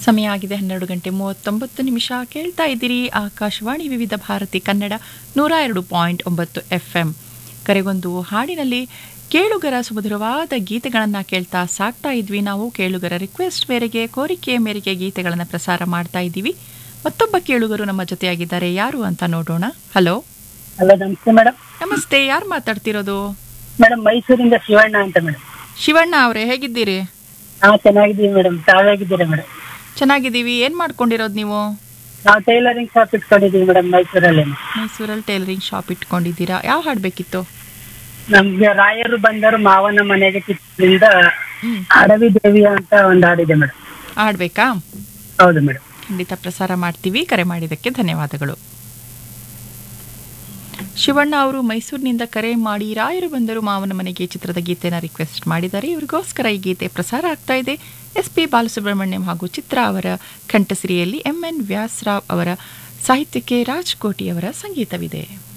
ಸಮಯ ಆಗಿದೆ ಹನ್ನೆರಡು ಗಂಟೆ ಮೂವತ್ತೊಂಬತ್ತು ನಿಮಿಷ ಕೇಳ್ತಾ ಇದ್ದೀರಿ ಆಕಾಶವಾಣಿ ವಿವಿಧ ಭಾರತಿ ಕನ್ನಡ ನೂರ ಎರಡು ಪಾಯಿಂಟ್ ಒಂಬತ್ತು ಎಫ್ ಎಂ ಕರೆಗೊಂದು ಹಾಡಿನಲ್ಲಿ ಕೇಳುಗರ ಸುಮಧುರವಾದ ಗೀತೆಗಳನ್ನು ಕೇಳ್ತಾ ಸಾಕ್ತಾ ಇದ್ವಿ ನಾವು ಕೇಳುಗರ ರಿಕ್ವೆಸ್ಟ್ ಮೇರೆಗೆ ಕೋರಿಕೆಯ ಮೇರೆಗೆ ಗೀತೆಗಳನ್ನು ಪ್ರಸಾರ ಮಾಡ್ತಾ ಇದ್ದೀವಿ ಮತ್ತೊಬ್ಬ ಕೇಳುಗರು ನಮ್ಮ ಜೊತೆಯಾಗಿದ್ದಾರೆ ಯಾರು ಅಂತ ನೋಡೋಣ ಹಲೋ ಹಲೋ ನಮಸ್ತೆ ಮೇಡಮ್ ನಮಸ್ತೆ ಯಾರು ಮಾತಾಡ್ತಿರೋದು ಮೇಡಮ್ ಮೈಸೂರಿಂದ ಶಿವಣ್ಣ ಅಂತ ಮೇಡಮ್ ಶಿವಣ್ಣ ಅವರೇ ಹೇಗಿದ್ದೀರಿ ನಾವು ಚೆನ್ನಾಗಿದ್ದೀವಿ ಮೇಡಮ್ ತಾವಾಗಿದ್ದೀರಾ ಮೇಡಮ್ ಚೆನ್ನಾಗಿದ್ದೀವಿ ಏನು ಮಾಡ್ಕೊಂಡಿರೋದು ನೀವು ನಾವು ಟೈಲರಿಂಗ್ ಶಾಪ್ ಇಟ್ಕೊಂಡಿದ್ದೀವಿ ಮೇಡಮ್ ಮೈಸೂರಲ್ಲಿ ಮೈಸೂರಲ್ಲಿ ಟೈಲರಿಂಗ್ ಶಾಪ್ ಇಟ್ಕೊಂಡಿದ್ದೀರಾ ಯಾವ ಹಾಡು ಬೇಕಿತ್ತು ನಮ್ಗೆ ರಾಯರು ಬಂದರು ಮಾವನ ಮನೆಗೆ ಚಿತ್ರದಿಂದ ಹ್ಮ್ ಅಡವಿ ದೇವಿ ಅಂತ ಒಂದು ಹಾಡಿದೆ ಮೇಡಮ್ ಆಡ್ಬೇಕಾ ಹೌದು ಮೇಡಮ್ ಖಂಡಿತ ಪ್ರಸಾರ ಮಾಡ್ತೀವಿ ಕರೆ ಮಾಡಿದ್ದಕ್ಕೆ ಧನ್ಯವಾದಗಳು ಶಿವಣ್ಣ ಅವರು ಮೈಸೂರಿನಿಂದ ಕರೆ ಮಾಡಿ ರಾಯರು ಬಂದರು ಮಾವನ ಮನೆಗೆ ಚಿತ್ರದ ಗೀತೆನ ರಿಕ್ವೆಸ್ಟ್ ಮಾಡಿದ್ದಾರೆ ಇವರಿಗೋಸ್ಕರ ಈ ಗೀತೆ ಪ್ರಸಾರ ಆಗ್ತಾ ಇದೆ ಎಸ್ ಪಿ ಬಾಲಸುಬ್ರಹ್ಮಣ್ಯಂ ಹಾಗೂ ಚಿತ್ರ ಅವರ ಕಂಠಸಿರಿಯಲ್ಲಿ ಎಂ ಎನ್ ವ್ಯಾಸರಾವ್ ಅವರ ಸಾಹಿತ್ಯಕ್ಕೆ ರಾಜ್ ಕೋಟಿ ಅವರ ಸಂಗೀತವಿದೆ